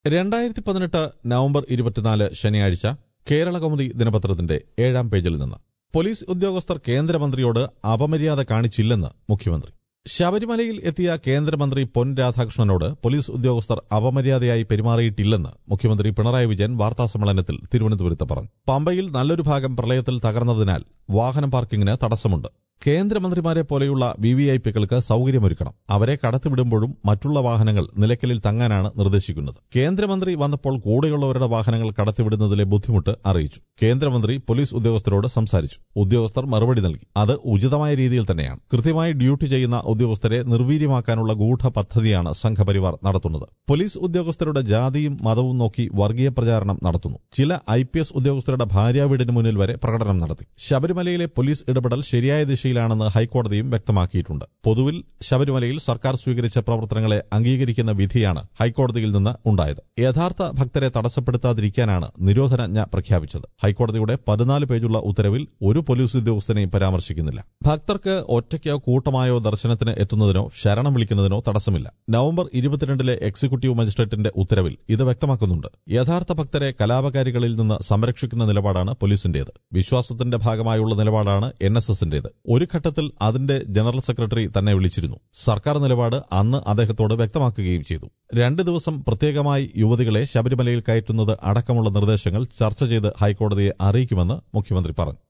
രണ്ടായിരത്തി പതിനെട്ട് നവംബർ ഇരുപത്തിനാല് ശനിയാഴ്ച കേരള കൗമുദി ദിനപത്രത്തിന്റെ ഏഴാം പേജിൽ നിന്ന് പോലീസ് ഉദ്യോഗസ്ഥർ കേന്ദ്രമന്ത്രിയോട് അപമര്യാദ കാണിച്ചില്ലെന്ന് മുഖ്യമന്ത്രി ശബരിമലയിൽ എത്തിയ കേന്ദ്രമന്ത്രി പൊൻ രാധാകൃഷ്ണനോട് പോലീസ് ഉദ്യോഗസ്ഥർ അപമര്യാദയായി പെരുമാറിയിട്ടില്ലെന്ന് മുഖ്യമന്ത്രി പിണറായി വിജയൻ വാർത്താസമ്മേളനത്തിൽ തിരുവനന്തപുരത്ത് പറഞ്ഞു പമ്പയിൽ നല്ലൊരു ഭാഗം പ്രളയത്തിൽ തകർന്നതിനാൽ വാഹനം പാർക്കിംഗിന് തടസ്സമുണ്ട് കേന്ദ്രമന്ത്രിമാരെ പോലെയുള്ള വി വി ഐ പികൾക്ക് സൌകര്യമൊരുക്കണം അവരെ കടത്തിവിടുമ്പോഴും മറ്റുള്ള വാഹനങ്ങൾ നിലയ്ക്കലിൽ തങ്ങാനാണ് നിർദ്ദേശിക്കുന്നത് കേന്ദ്രമന്ത്രി വന്നപ്പോൾ കൂടെയുള്ളവരുടെ വാഹനങ്ങൾ കടത്തിവിടുന്നതിലെ ബുദ്ധിമുട്ട് അറിയിച്ചു കേന്ദ്രമന്ത്രി പോലീസ് ഉദ്യോഗസ്ഥരോട് സംസാരിച്ചു ഉദ്യോഗസ്ഥർ മറുപടി നൽകി അത് ഉചിതമായ രീതിയിൽ തന്നെയാണ് കൃത്യമായി ഡ്യൂട്ടി ചെയ്യുന്ന ഉദ്യോഗസ്ഥരെ നിർവീര്യമാക്കാനുള്ള ഗൂഢ പദ്ധതിയാണ് സംഘപരിവാർ നടത്തുന്നത് പോലീസ് ഉദ്യോഗസ്ഥരുടെ ജാതിയും മതവും നോക്കി വർഗീയ പ്രചാരണം നടത്തുന്നു ചില ഐ പി എസ് ഉദ്യോഗസ്ഥരുടെ ഭാര്യാവീടിന് മുന്നിൽ വരെ പ്രകടനം നടത്തി ശബരിമലയിലെ പോലീസ് ഇടപെടൽ ശരിയായ ദിശയിലാണെന്ന് ഹൈക്കോടതിയും വ്യക്തമാക്കിയിട്ടുണ്ട് പൊതുവിൽ ശബരിമലയിൽ സർക്കാർ സ്വീകരിച്ച പ്രവർത്തനങ്ങളെ അംഗീകരിക്കുന്ന വിധിയാണ് ഹൈക്കോടതിയിൽ നിന്ന് ഉണ്ടായത് യഥാർത്ഥ ഭക്തരെ തടസ്സപ്പെടുത്താതിരിക്കാനാണ് നിരോധനാജ്ഞ പ്രഖ്യാപിച്ചത് ഹൈക്കോടതിയുടെ പതിനാല് പേജുള്ള ഉത്തരവിൽ ഒരു പോലീസ് ഉദ്യോഗസ്ഥനെയും പരാമർശിക്കുന്നില്ല ഭക്തർക്ക് ഒറ്റയ്ക്കോ കൂട്ടമായോ ദർശനത്തിന് എത്തുന്നതിനോ ശരണം വിളിക്കുന്നതിനോ തടസ്സമില്ല നവംബർ ഇരുപത്തിരണ്ടിലെ എക്സിക്യൂട്ടീവ് മജിസ്ട്രേറ്റിന്റെ ഉത്തരവിൽ ഇത് വ്യക്തമാക്കുന്നുണ്ട് യഥാർത്ഥ ഭക്തരെ കലാപകാരികളിൽ നിന്ന് സംരക്ഷിക്കുന്ന നിലപാടാണ് പോലീസിന്റേത് വിശ്വാസത്തിന്റെ ഭാഗമായുള്ള നിലപാടാണ് എൻ എസ് എസിന്റേത് ഒരു ഘട്ടത്തിൽ അതിന്റെ ജനറൽ സെക്രട്ടറി തന്നെ വിളിച്ചിരുന്നു സർക്കാർ നിലപാട് അന്ന് അദ്ദേഹത്തോട് വ്യക്തമാക്കുകയും ചെയ്തു രണ്ട് ദിവസം പ്രത്യേകമായി യുവതികളെ ശബരിമലയിൽ കയറ്റുന്നത് അടക്കമുള്ള നിർദ്ദേശങ്ങൾ ചർച്ച ചെയ്ത് ഹൈക്കോടതിയെ അറിയിക്കുമെന്ന് മുഖ്യമന്ത്രി പറഞ്ഞു